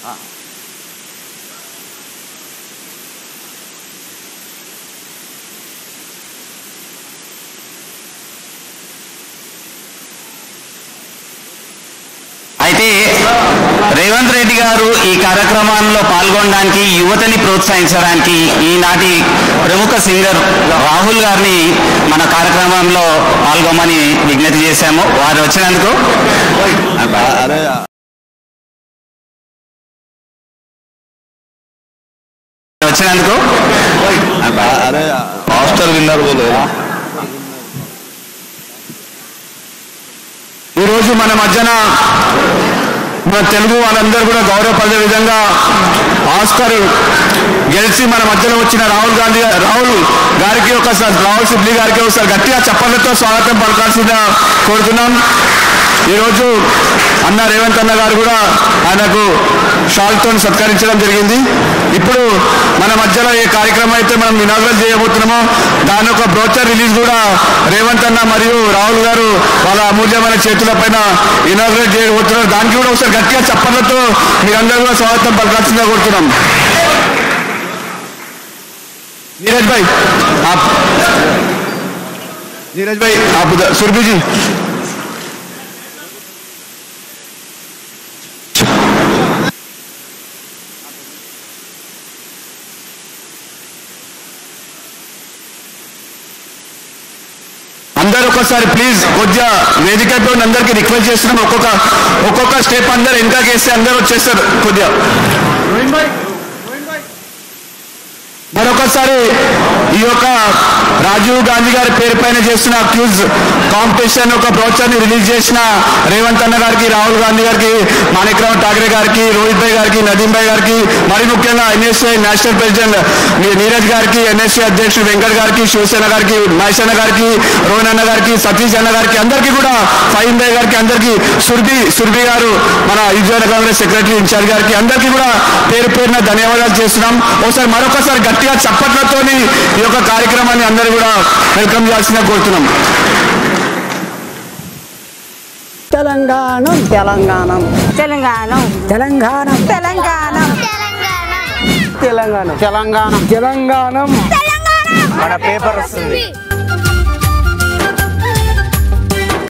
అయితే రేవంత్ రెడ్డి గారు ఈ కార్యక్రమంలో పాల్గొనడానికి యువతని ప్రోత్సహించడానికి ఈనాటి ప్రముఖ సింగర్ రాహుల్ గారిని మన కార్యక్రమంలో పాల్గొమని విజ్ఞప్తి చేశాము వారు వచ్చినందుకు అరే వచ్చినందుకు అరే హాస్టల్ విన్నర్ బోలో ఈరోజు మన మధ్యన మన తెలుగు వాళ్ళందరూ కూడా గౌరవపడే విధంగా ఆస్కర్ గెలిచి మన మధ్యలో వచ్చిన రాహుల్ గాంధీ రాహుల్ గారికి ఒకసారి రాహుల్ సిబ్లీ గారికి ఒకసారి గట్టిగా చప్పట్లతో స్వాగతం పలకాల్సిందిగా కోరుతున్నాం ఈరోజు అన్న రేవంత్ అన్న గారు కూడా ఆయనకు షాల్తో సత్కరించడం జరిగింది ఇప్పుడు మన మధ్యలో ఏ కార్యక్రమం అయితే మనం ఇనాగ్రల్ చేయబోతున్నామో దాని యొక్క బ్రోచర్ రిలీజ్ కూడా రేవంత్ అన్న మరియు రాహుల్ గారు వాళ్ళ అమూల్యమైన చేతుల పైన ఇనాగ్రేట్ చేయబోతున్నారు దానికి కూడా ఒకసారి గట్టిగా చప్పట్లతో మీరందరూ కూడా స్వాగతం పలకాల్సిందిగా కోరుతున్నాం नीरज भाई आप नीरज भाई आप उधर सुरभि जी అందరు ఒకసారి ప్లీజ్ కొద్దిగా వేదికపై ఉన్న అందరికీ రిక్వెస్ట్ చేస్తున్నాం ఒక్కొక్క ఒక్కొక్క స్టెప్ అందరు వెనకకి వేస్తే అందరు వచ్చేస్తారు కొద్దిగా మరొకసారి ఈ యొక్క రాజీవ్ గాంధీ గారి పేరు పైన చేస్తున్న క్యూజ్ కాంపిటీషన్ ఒక బ్రోచర్ ని రిలీజ్ చేసిన రేవంత్ అన్న గారికి రాహుల్ గాంధీ గారికి మాణిక్రామ్ ఠాకరే గారికి రోహిత్ భాయ్ గారికి నదీం భాయ్ గారికి మరి ముఖ్యంగా ఎన్ఎస్ఏ నేషనల్ ప్రెసిడెంట్ నీ- నీరజ్ గారికి ఎన్ఎస్ఏ అధ్యక్షుడు వెంకట్ గారికి శివసేన గారికి మహేష్ అన్న గారికి రోహన్ అన్న గారికి సతీష్ అన్న గారికి అందరికీ కూడా ఫైన్ భాయ్ గారికి అందరికీ సుర్భి సుర్భి గారు మన యువజన కాంగ్రెస్ సెక్రటరీ ఇన్ఛార్జ్ గారికి అందరికీ కూడా పేరు పేరున ధన్యవాదాలు చేస్తున్నాం ఒకసారి మరొకసారి గట్టిగా చప్పట్లతోని ఈ యొక్క కార్యక్రమాన్ని అందరూ కూడా వెల్కమ్ చేయాల్సిందిగా కోరుతున్నాం తెలంగాణ తెలంగాణ తెలంగాణ తెలంగాణ తెలంగాణ తెలంగాణ తెలంగాణ తెలంగాణ మన పేపర్ వస్తుంది